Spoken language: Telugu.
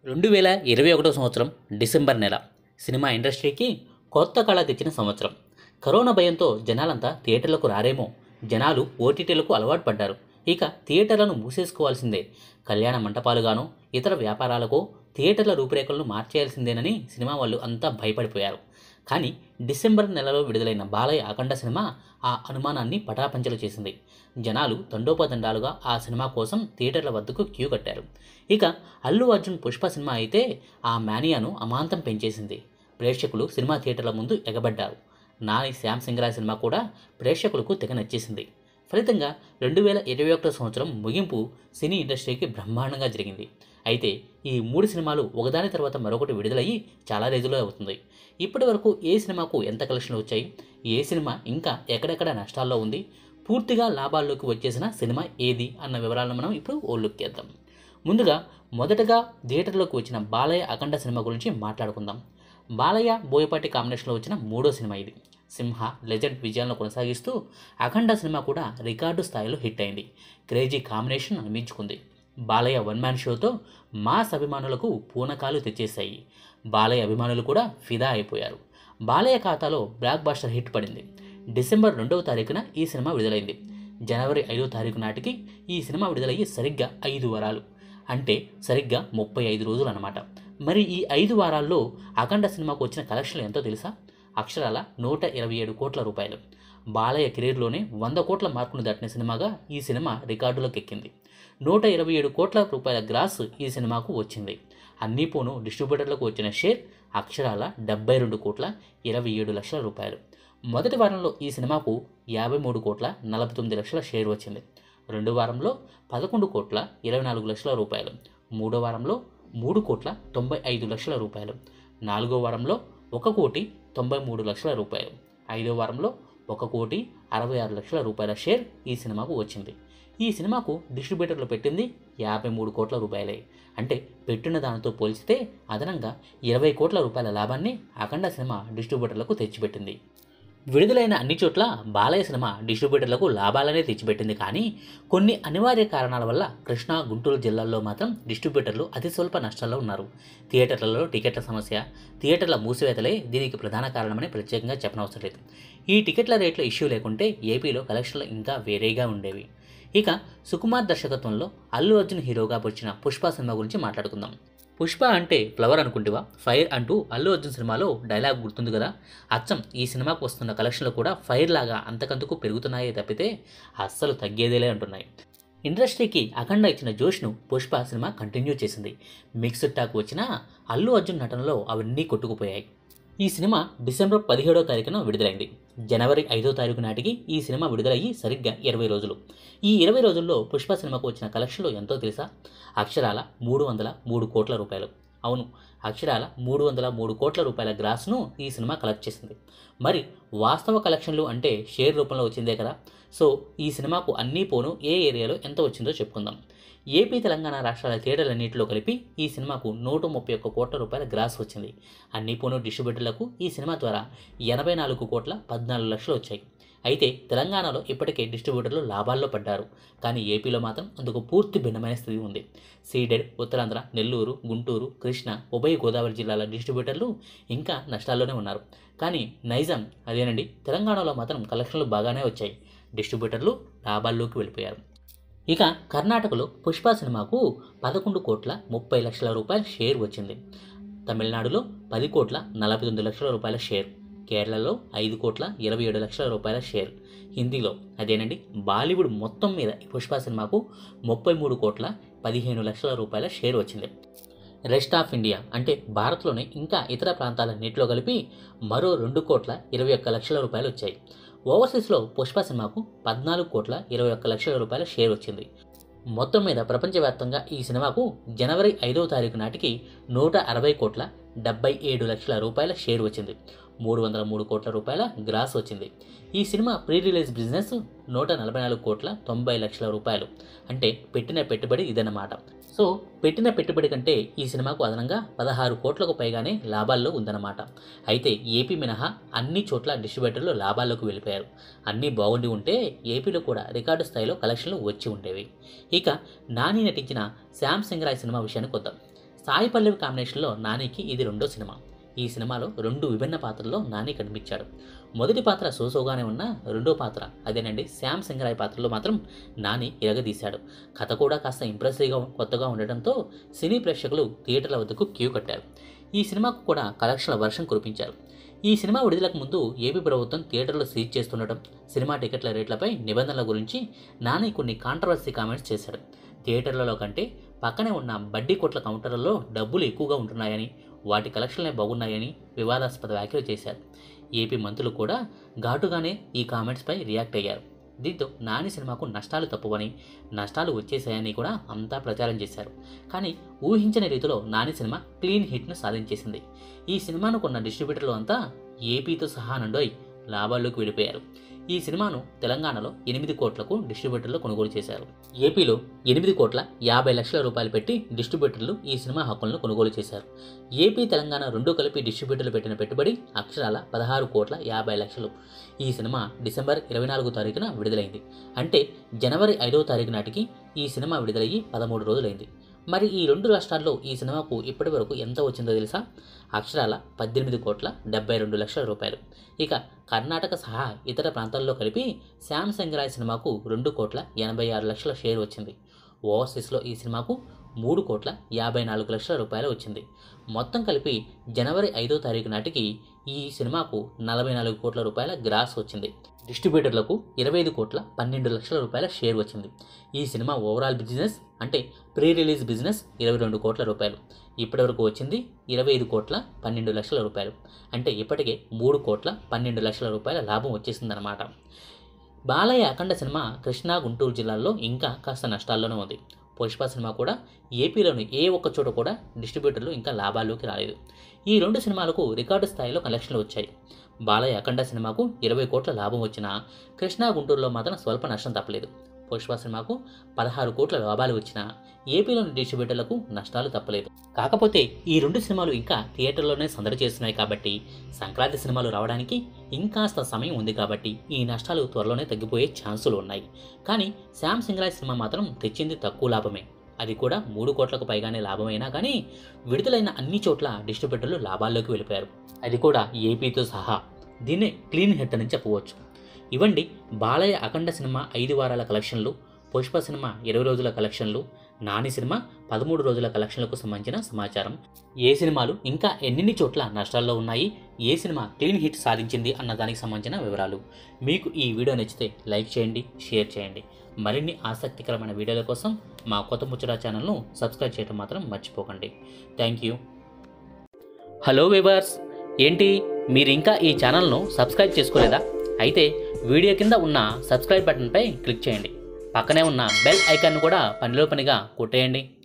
రెండు వేల ఇరవై ఒకటో సంవత్సరం డిసెంబర్ నెల సినిమా ఇండస్ట్రీకి కొత్త కళ తెచ్చిన సంవత్సరం కరోనా భయంతో జనాలంతా థియేటర్లకు రారేమో జనాలు ఓటీటీలకు అలవాటు పడ్డారు ఇక థియేటర్లను మూసేసుకోవాల్సిందే కళ్యాణ మంటపాలుగానో ఇతర వ్యాపారాలకు థియేటర్ల రూపురేఖలను మార్చేయాల్సిందేనని సినిమా వాళ్ళు అంతా భయపడిపోయారు కానీ డిసెంబర్ నెలలో విడుదలైన బాలయ్య అఖండ సినిమా ఆ అనుమానాన్ని పటాపంచలు చేసింది జనాలు తండోపతండాలుగా ఆ సినిమా కోసం థియేటర్ల వద్దకు క్యూ కట్టారు ఇక అల్లు అర్జున్ పుష్ప సినిమా అయితే ఆ మేనియాను అమాంతం పెంచేసింది ప్రేక్షకులు సినిమా థియేటర్ల ముందు ఎగబడ్డారు నాని శ్యామ్ సింగరా సినిమా కూడా ప్రేక్షకులకు తెగ నచ్చేసింది ఫలితంగా రెండు వేల ఇరవై ఒకటో సంవత్సరం ముగింపు సినీ ఇండస్ట్రీకి బ్రహ్మాండంగా జరిగింది అయితే ఈ మూడు సినిమాలు ఒకదాని తర్వాత మరొకటి విడుదలయ్యి చాలా రోజులు అవుతుంది ఇప్పటి వరకు ఏ సినిమాకు ఎంత కలెక్షన్లు వచ్చాయి ఏ సినిమా ఇంకా ఎక్కడెక్కడ నష్టాల్లో ఉంది పూర్తిగా లాభాల్లోకి వచ్చేసిన సినిమా ఏది అన్న వివరాలను మనం ఇప్పుడు ఓ లుక్ చేద్దాం ముందుగా మొదటగా థియేటర్లోకి వచ్చిన బాలయ్య అఖండ సినిమా గురించి మాట్లాడుకుందాం బాలయ్య బోయపాటి కాంబినేషన్లో వచ్చిన మూడో సినిమా ఇది సింహ లెజెండ్ విజయాలను కొనసాగిస్తూ అఖండ సినిమా కూడా రికార్డు స్థాయిలో హిట్ అయింది క్రేజీ కాంబినేషన్ అనిపించుకుంది బాలయ్య వన్ మ్యాన్ షోతో మాస్ అభిమానులకు పూనకాలు తెచ్చేశాయి బాలయ్య అభిమానులు కూడా ఫిదా అయిపోయారు బాలయ్య ఖాతాలో బ్లాక్ బాస్టర్ హిట్ పడింది డిసెంబర్ రెండవ తారీఖున ఈ సినిమా విడుదలైంది జనవరి ఐదో తారీఖు నాటికి ఈ సినిమా విడుదలయ్యి సరిగ్గా ఐదు వారాలు అంటే సరిగ్గా ముప్పై ఐదు రోజులు అన్నమాట మరి ఈ ఐదు వారాల్లో అఖండ సినిమాకు వచ్చిన కలెక్షన్లు ఎంతో తెలుసా అక్షరాల నూట ఇరవై ఏడు కోట్ల రూపాయలు బాలయ్య కెరీర్లోనే వంద కోట్ల మార్కును దాటిన సినిమాగా ఈ సినిమా రికార్డులోకి ఎక్కింది నూట ఇరవై ఏడు కోట్ల రూపాయల గ్రాస్ ఈ సినిమాకు వచ్చింది అన్నీ పోను డిస్ట్రిబ్యూటర్లకు వచ్చిన షేర్ అక్షరాల డెబ్బై రెండు కోట్ల ఇరవై ఏడు లక్షల రూపాయలు మొదటి వారంలో ఈ సినిమాకు యాభై మూడు కోట్ల నలభై తొమ్మిది లక్షల షేర్ వచ్చింది రెండు వారంలో పదకొండు కోట్ల ఇరవై నాలుగు లక్షల రూపాయలు మూడో వారంలో మూడు కోట్ల తొంభై ఐదు లక్షల రూపాయలు నాలుగో వారంలో ఒక కోటి తొంభై మూడు లక్షల రూపాయలు ఐదో వారంలో ఒక కోటి అరవై ఆరు లక్షల రూపాయల షేర్ ఈ సినిమాకు వచ్చింది ఈ సినిమాకు డిస్ట్రిబ్యూటర్లు పెట్టింది యాభై మూడు కోట్ల రూపాయలే అంటే పెట్టిన దానితో పోల్చితే అదనంగా ఇరవై కోట్ల రూపాయల లాభాన్ని అఖండ సినిమా డిస్ట్రిబ్యూటర్లకు తెచ్చిపెట్టింది విడుదలైన అన్ని చోట్ల బాలయ్య సినిమా డిస్ట్రిబ్యూటర్లకు లాభాలనే తెచ్చిపెట్టింది కానీ కొన్ని అనివార్య కారణాల వల్ల కృష్ణా గుంటూరు జిల్లాల్లో మాత్రం డిస్ట్రిబ్యూటర్లు అతి స్వల్ప నష్టాల్లో ఉన్నారు థియేటర్లలో టికెట్ల సమస్య థియేటర్ల మూసివేతలే దీనికి ప్రధాన కారణమని ప్రత్యేకంగా చెప్పనవసరం లేదు ఈ టికెట్ల రేట్ల ఇష్యూ లేకుంటే ఏపీలో కలెక్షన్లు ఇంకా వేరేగా ఉండేవి ఇక సుకుమార్ దర్శకత్వంలో అల్లు అర్జున్ హీరోగా వచ్చిన పుష్ప సినిమా గురించి మాట్లాడుకుందాం పుష్ప అంటే ఫ్లవర్ అనుకుంటివా ఫైర్ అంటూ అల్లు అర్జున్ సినిమాలో డైలాగ్ గుర్తుంది కదా అచ్చం ఈ సినిమాకు వస్తున్న కలెక్షన్లు కూడా ఫైర్ లాగా అంతకంతకు పెరుగుతున్నాయే తప్పితే అస్సలు తగ్గేదేలే అంటున్నాయి ఇండస్ట్రీకి అఖండ ఇచ్చిన జోష్ను పుష్ప సినిమా కంటిన్యూ చేసింది మిక్స్డ్ టాక్ వచ్చినా అల్లు అర్జున్ నటనలో అవన్నీ కొట్టుకుపోయాయి ఈ సినిమా డిసెంబర్ పదిహేడో తారీఖున విడుదలైంది జనవరి ఐదో తారీఖు నాటికి ఈ సినిమా విడుదలయ్యి సరిగ్గా ఇరవై రోజులు ఈ ఇరవై రోజుల్లో పుష్ప సినిమాకు వచ్చిన కలెక్షన్లు ఎంతో తెలుసా అక్షరాల మూడు వందల మూడు కోట్ల రూపాయలు అవును అక్షరాల మూడు వందల మూడు కోట్ల రూపాయల గ్రాస్ను ఈ సినిమా కలెక్ట్ చేసింది మరి వాస్తవ కలెక్షన్లు అంటే షేర్ రూపంలో వచ్చిందే కదా సో ఈ సినిమాకు అన్నీ పోను ఏ ఏరియాలో ఎంత వచ్చిందో చెప్పుకుందాం ఏపీ తెలంగాణ రాష్ట్రాల థియేటర్లన్నింటిలో కలిపి ఈ సినిమాకు నూట ముప్పై ఒక్క కోట్ల రూపాయల గ్రాస్ వచ్చింది అన్ని పోను డిస్ట్రిబ్యూటర్లకు ఈ సినిమా ద్వారా ఎనభై నాలుగు కోట్ల పద్నాలుగు లక్షలు వచ్చాయి అయితే తెలంగాణలో ఇప్పటికే డిస్ట్రిబ్యూటర్లు లాభాల్లో పడ్డారు కానీ ఏపీలో మాత్రం అందుకు పూర్తి భిన్నమైన స్థితి ఉంది సీడెడ్ ఉత్తరాంధ్ర నెల్లూరు గుంటూరు కృష్ణ ఉభయ గోదావరి జిల్లాల డిస్ట్రిబ్యూటర్లు ఇంకా నష్టాల్లోనే ఉన్నారు కానీ నైజాం అదేనండి తెలంగాణలో మాత్రం కలెక్షన్లు బాగానే వచ్చాయి డిస్ట్రిబ్యూటర్లు లాభాల్లోకి వెళ్ళిపోయారు ఇక కర్ణాటకలో పుష్ప సినిమాకు పదకొండు కోట్ల ముప్పై లక్షల రూపాయల షేర్ వచ్చింది తమిళనాడులో పది కోట్ల నలభై తొమ్మిది లక్షల రూపాయల షేర్ కేరళలో ఐదు కోట్ల ఇరవై ఏడు లక్షల రూపాయల షేర్ హిందీలో అదేనండి బాలీవుడ్ మొత్తం మీద ఈ పుష్ప సినిమాకు ముప్పై మూడు కోట్ల పదిహేను లక్షల రూపాయల షేర్ వచ్చింది రెస్ట్ ఆఫ్ ఇండియా అంటే భారత్లోని ఇంకా ఇతర ప్రాంతాలన్నింటిలో కలిపి మరో రెండు కోట్ల ఇరవై ఒక్క లక్షల రూపాయలు వచ్చాయి ఓవర్సీస్లో పుష్ప సినిమాకు పద్నాలుగు కోట్ల ఇరవై ఒక్క లక్షల రూపాయల షేర్ వచ్చింది మొత్తం మీద ప్రపంచవ్యాప్తంగా ఈ సినిమాకు జనవరి ఐదవ తారీఖు నాటికి నూట అరవై కోట్ల డెబ్బై ఏడు లక్షల రూపాయల షేర్ వచ్చింది మూడు వందల మూడు కోట్ల రూపాయల గ్రాస్ వచ్చింది ఈ సినిమా ప్రీ రిలీజ్ బిజినెస్ నూట నలభై నాలుగు కోట్ల తొంభై లక్షల రూపాయలు అంటే పెట్టిన పెట్టుబడి ఇదన్నమాట సో పెట్టిన పెట్టుబడి కంటే ఈ సినిమాకు అదనంగా పదహారు కోట్లకు పైగానే లాభాల్లో ఉందన్నమాట అయితే ఏపీ మినహా అన్ని చోట్ల డిస్ట్రిబ్యూటర్లు లాభాల్లోకి వెళ్ళిపోయారు అన్నీ బాగుండి ఉంటే ఏపీలో కూడా రికార్డు స్థాయిలో కలెక్షన్లు వచ్చి ఉండేవి ఇక నాని నటించిన శ్యామ్ సింగ్ రాయ్ సినిమా విషయానికి వద్దాం సాయి పల్లవి కాంబినేషన్లో నానికి ఇది రెండో సినిమా ఈ సినిమాలో రెండు విభిన్న పాత్రల్లో నాని కనిపించాడు మొదటి పాత్ర సోసోగానే ఉన్న రెండో పాత్ర అదేనండి శ్యామ్ సింగరాయ్ పాత్రలో మాత్రం నాని ఇరగదీశాడు కథ కూడా కాస్త ఇంప్రెసివ్గా కొత్తగా ఉండటంతో సినీ ప్రేక్షకులు థియేటర్ల వద్దకు క్యూ కట్టారు ఈ సినిమాకు కూడా కలెక్షన్ల వర్షం కురిపించారు ఈ సినిమా విడుదలకు ముందు ఏపీ ప్రభుత్వం థియేటర్లు సీజ్ చేస్తుండటం సినిమా టికెట్ల రేట్లపై నిబంధనల గురించి నాని కొన్ని కాంట్రవర్సీ కామెంట్స్ చేశాడు థియేటర్లలో కంటే పక్కనే ఉన్న బడ్డీ కొట్ల కౌంటర్లలో డబ్బులు ఎక్కువగా ఉంటున్నాయని వాటి కలెక్షన్లే బాగున్నాయని వివాదాస్పద వ్యాఖ్యలు చేశారు ఏపీ మంత్రులు కూడా ఘాటుగానే ఈ కామెంట్స్పై రియాక్ట్ అయ్యారు దీంతో నాని సినిమాకు నష్టాలు తప్పువని నష్టాలు వచ్చేసాయని కూడా అంతా ప్రచారం చేశారు కానీ ఊహించని రీతిలో నాని సినిమా క్లీన్ హిట్ను సాధించేసింది ఈ సినిమాను కొన్న డిస్ట్రిబ్యూటర్లు అంతా ఏపీతో సహా నుండోయ్ లాభాల్లోకి వెళ్ళిపోయారు ఈ సినిమాను తెలంగాణలో ఎనిమిది కోట్లకు డిస్ట్రిబ్యూటర్లు కొనుగోలు చేశారు ఏపీలో ఎనిమిది కోట్ల యాభై లక్షల రూపాయలు పెట్టి డిస్ట్రిబ్యూటర్లు ఈ సినిమా హక్కులను కొనుగోలు చేశారు ఏపీ తెలంగాణ రెండు కలిపి డిస్ట్రిబ్యూటర్లు పెట్టిన పెట్టుబడి అక్షరాల పదహారు కోట్ల యాభై లక్షలు ఈ సినిమా డిసెంబర్ ఇరవై నాలుగు తారీఖున విడుదలైంది అంటే జనవరి ఐదవ తారీఖు నాటికి ఈ సినిమా విడుదలయ్యి పదమూడు రోజులైంది మరి ఈ రెండు రాష్ట్రాల్లో ఈ సినిమాకు ఇప్పటి వరకు ఎంత వచ్చిందో తెలుసా అక్షరాల పద్దెనిమిది కోట్ల డెబ్బై రెండు లక్షల రూపాయలు ఇక కర్ణాటక సహా ఇతర ప్రాంతాల్లో కలిపి శ్యామ్ సంగరాయ్ సినిమాకు రెండు కోట్ల ఎనభై ఆరు లక్షల షేర్ వచ్చింది ఓవర్సీస్లో ఈ సినిమాకు మూడు కోట్ల యాభై నాలుగు లక్షల రూపాయలు వచ్చింది మొత్తం కలిపి జనవరి ఐదో తారీఖు నాటికి ఈ సినిమాకు నలభై నాలుగు కోట్ల రూపాయల గ్రాస్ వచ్చింది డిస్ట్రిబ్యూటర్లకు ఇరవై ఐదు కోట్ల పన్నెండు లక్షల రూపాయల షేర్ వచ్చింది ఈ సినిమా ఓవరాల్ బిజినెస్ అంటే ప్రీ రిలీజ్ బిజినెస్ ఇరవై రెండు కోట్ల రూపాయలు ఇప్పటివరకు వచ్చింది ఇరవై ఐదు కోట్ల పన్నెండు లక్షల రూపాయలు అంటే ఇప్పటికే మూడు కోట్ల పన్నెండు లక్షల రూపాయల లాభం వచ్చేసిందనమాట బాలయ్య అఖండ సినిమా కృష్ణా గుంటూరు జిల్లాల్లో ఇంకా కాస్త నష్టాల్లోనే ఉంది పుష్ప సినిమా కూడా ఏపీలోని ఏ ఒక్క చోట కూడా డిస్ట్రిబ్యూటర్లు ఇంకా లాభాల్లోకి రాలేదు ఈ రెండు సినిమాలకు రికార్డు స్థాయిలో కలెక్షన్లు వచ్చాయి బాలయ్య అఖండ సినిమాకు ఇరవై కోట్ల లాభం వచ్చినా కృష్ణా గుంటూరులో మాత్రం స్వల్ప నష్టం తప్పలేదు పుష్ప సినిమాకు పదహారు కోట్ల లాభాలు వచ్చినా ఏపీలోని డిస్ట్రిబ్యూటర్లకు నష్టాలు తప్పలేదు కాకపోతే ఈ రెండు సినిమాలు ఇంకా థియేటర్లోనే సందడి చేస్తున్నాయి కాబట్టి సంక్రాంతి సినిమాలు రావడానికి ఇంకాస్త సమయం ఉంది కాబట్టి ఈ నష్టాలు త్వరలోనే తగ్గిపోయే ఛాన్సులు ఉన్నాయి కానీ శ్యామ్ సింగరాయ్ సినిమా మాత్రం తెచ్చింది తక్కువ లాభమే అది కూడా మూడు కోట్లకు పైగానే లాభమైనా కానీ విడుదలైన అన్ని చోట్ల డిస్ట్రిబ్యూటర్లు లాభాల్లోకి వెళ్ళిపోయారు అది కూడా ఏపీతో సహా దీన్నే క్లీన్ హిట్ అని చెప్పవచ్చు ఇవ్వండి బాలయ్య అఖండ సినిమా ఐదు వారాల కలెక్షన్లు పుష్ప సినిమా ఇరవై రోజుల కలెక్షన్లు నాని సినిమా పదమూడు రోజుల కలెక్షన్లకు సంబంధించిన సమాచారం ఏ సినిమాలు ఇంకా ఎన్నెన్ని చోట్ల నష్టాల్లో ఉన్నాయి ఏ సినిమా క్లీన్ హిట్ సాధించింది అన్న దానికి సంబంధించిన వివరాలు మీకు ఈ వీడియో నచ్చితే లైక్ చేయండి షేర్ చేయండి మరిన్ని ఆసక్తికరమైన వీడియోల కోసం మా కొత్త ముచ్చట ఛానల్ను సబ్స్క్రైబ్ చేయడం మాత్రం మర్చిపోకండి థ్యాంక్ యూ హలో వివర్స్ ఏంటి మీరు ఇంకా ఈ ఛానల్ను సబ్స్క్రైబ్ చేసుకోలేదా అయితే వీడియో కింద ఉన్న సబ్స్క్రైబ్ బటన్పై క్లిక్ చేయండి పక్కనే ఉన్న బెల్ ఐకాన్ కూడా పనిలో పనిగా కొట్టేయండి